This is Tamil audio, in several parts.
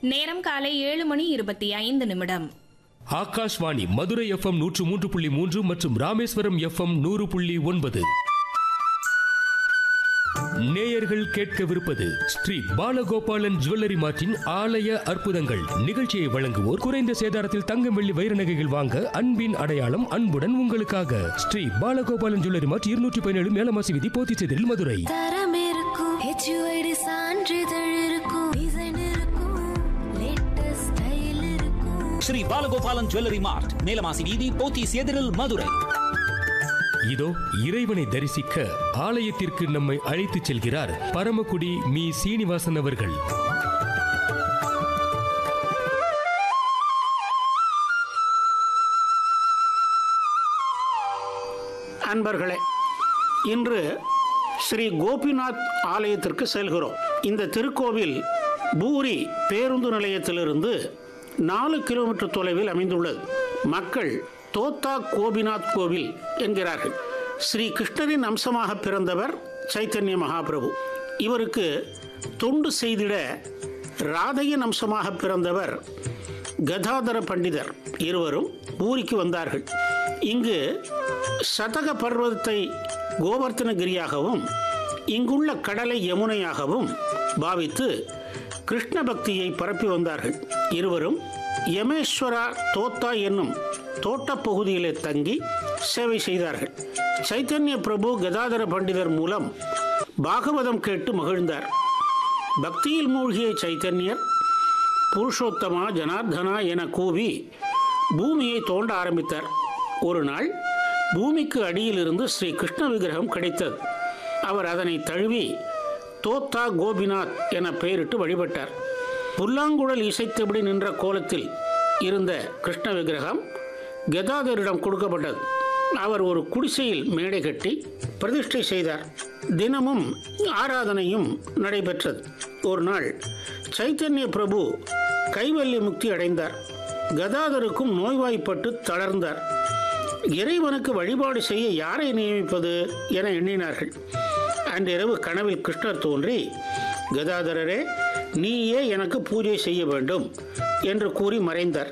நேரம் காலை ஏழு மணி இருபத்தி ஐந்து நிமிடம் ஆகாஷ்வாணி மதுரை எஃப்எம் நூற்று மூன்று புள்ளி மூன்று மற்றும் ராமேஸ்வரம் எஃப்எம் நூறு புள்ளி ஒன்பது நேயர்கள் கேட்கவிருப்பது ஸ்ரீ பாலகோபாலன் ஜுவல்லரி மார்ட்டின் ஆலய அற்புதங்கள் நிகழ்ச்சியை வழங்குவோர் குறைந்த சேதாரத்தில் தங்கம் வெள்ளி வைர நகைகள் வாங்க அன்பின் அடையாளம் அன்புடன் உங்களுக்காக ஸ்ரீ பாலகோபாலன் ஜுவல்லரி மார்ட் இருநூற்றி பதினேழு மேலமாசி விதி போத்திச்செதில் மதுரை தரம் இருக்கும் ஹெச்யூஐடி சான்றிதழ் இருக்கும் டிசைன் இருக்கும் லேட்டஸ்ட் ஸ்டைல் இருக்கும் ஸ்ரீ பாலகோபாலன் ஜுவல்லரி மார்ட் மேலமாசி வீதி போத்தீஸ் எதிரில் மதுரை இதோ இறைவனை தரிசிக்க ஆலயத்திற்கு நம்மை அழைத்துச் செல்கிறார் பரமக்குடி மீ சீனிவாசன் அவர்கள் அன்பர்களே இன்று ஸ்ரீ கோபிநாத் ஆலயத்திற்கு செல்கிறோம் இந்த திருக்கோவில் பூரி பேருந்து நிலையத்திலிருந்து நாலு கிலோமீட்டர் தொலைவில் அமைந்துள்ளது மக்கள் தோத்தா கோபிநாத் கோவில் என்கிறார்கள் ஸ்ரீ கிருஷ்ணரின் அம்சமாக பிறந்தவர் சைத்தன்ய மகாபிரபு இவருக்கு தொண்டு செய்திட ராதையின் அம்சமாக பிறந்தவர் கதாதர பண்டிதர் இருவரும் ஊருக்கு வந்தார்கள் இங்கு சதக பர்வதத்தை கோவர்த்தனகிரியாகவும் இங்குள்ள கடலை யமுனையாகவும் பாவித்து கிருஷ்ண பக்தியை பரப்பி வந்தார்கள் இருவரும் யமேஸ்வரா தோத்தா என்னும் தோட்டப் பகுதியிலே தங்கி சேவை செய்தார்கள் சைத்தன்ய பிரபு கதாதர பண்டிதர் மூலம் பாகவதம் கேட்டு மகிழ்ந்தார் பக்தியில் மூழ்கிய சைத்தன்யர் புருஷோத்தமா ஜனார்தனா என கூவி பூமியை தோண்ட ஆரம்பித்தார் ஒரு நாள் பூமிக்கு அடியிலிருந்து ஸ்ரீ கிருஷ்ண விக்கிரகம் கிடைத்தது அவர் அதனை தழுவி தோத்தா கோபிநாத் என பெயரிட்டு வழிபட்டார் புல்லாங்குழல் இசைத்தபடி நின்ற கோலத்தில் இருந்த கிருஷ்ண விக்கிரகம் கதாதரிடம் கொடுக்கப்பட்டது அவர் ஒரு குடிசையில் மேடை கட்டி பிரதிஷ்டை செய்தார் தினமும் ஆராதனையும் நடைபெற்றது ஒரு நாள் சைத்தன்ய பிரபு கைவல்ய முக்தி அடைந்தார் கதாதருக்கும் நோய்வாய்ப்பட்டு தளர்ந்தார் இறைவனுக்கு வழிபாடு செய்ய யாரை நியமிப்பது என எண்ணினார்கள் அன்றிரவு கனவில் கிருஷ்ணர் தோன்றி கதாதரரே நீயே எனக்கு பூஜை செய்ய வேண்டும் என்று கூறி மறைந்தார்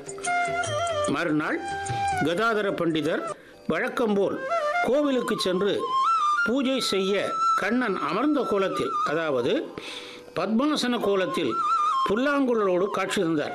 மறுநாள் கதாதர பண்டிதர் வழக்கம்போல் கோவிலுக்கு சென்று பூஜை செய்ய கண்ணன் அமர்ந்த கோலத்தில் அதாவது பத்மாசன கோலத்தில் புல்லாங்குழலோடு காட்சி தந்தார்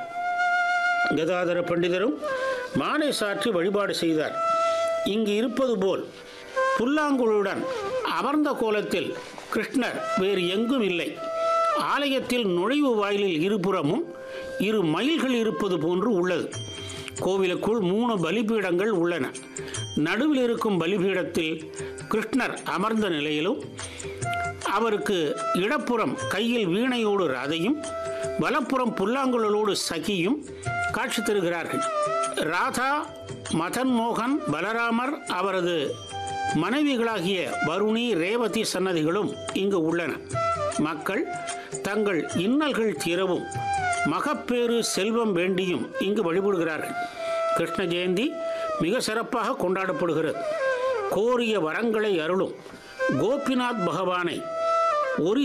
கதாதர பண்டிதரும் மாலை சாற்றி வழிபாடு செய்தார் இங்கு இருப்பது போல் புல்லாங்குழலுடன் அமர்ந்த கோலத்தில் கிருஷ்ணர் வேறு எங்கும் இல்லை ஆலயத்தில் நுழைவு வாயிலில் இருபுறமும் இரு மயில்கள் இருப்பது போன்று உள்ளது கோவிலுக்குள் மூணு பலிபீடங்கள் உள்ளன நடுவில் இருக்கும் பலிபீடத்தில் கிருஷ்ணர் அமர்ந்த நிலையிலும் அவருக்கு இடப்புறம் கையில் வீணையோடு ராதையும் வலப்புறம் புல்லாங்குழலோடு சகியும் காட்சி தருகிறார்கள் ராதா மதன் மோகன் பலராமர் அவரது மனைவிகளாகிய வருணி ரேவதி சன்னதிகளும் இங்கு உள்ளன மக்கள் தங்கள் இன்னல்கள் தீரவும் மகப்பேறு செல்வம் வேண்டியும் இங்கு வழிபடுகிறார்கள் கிருஷ்ண ஜெயந்தி மிக சிறப்பாக கொண்டாடப்படுகிறது கோரிய வரங்களை அருளும் கோபிநாத் பகவானை ஒரு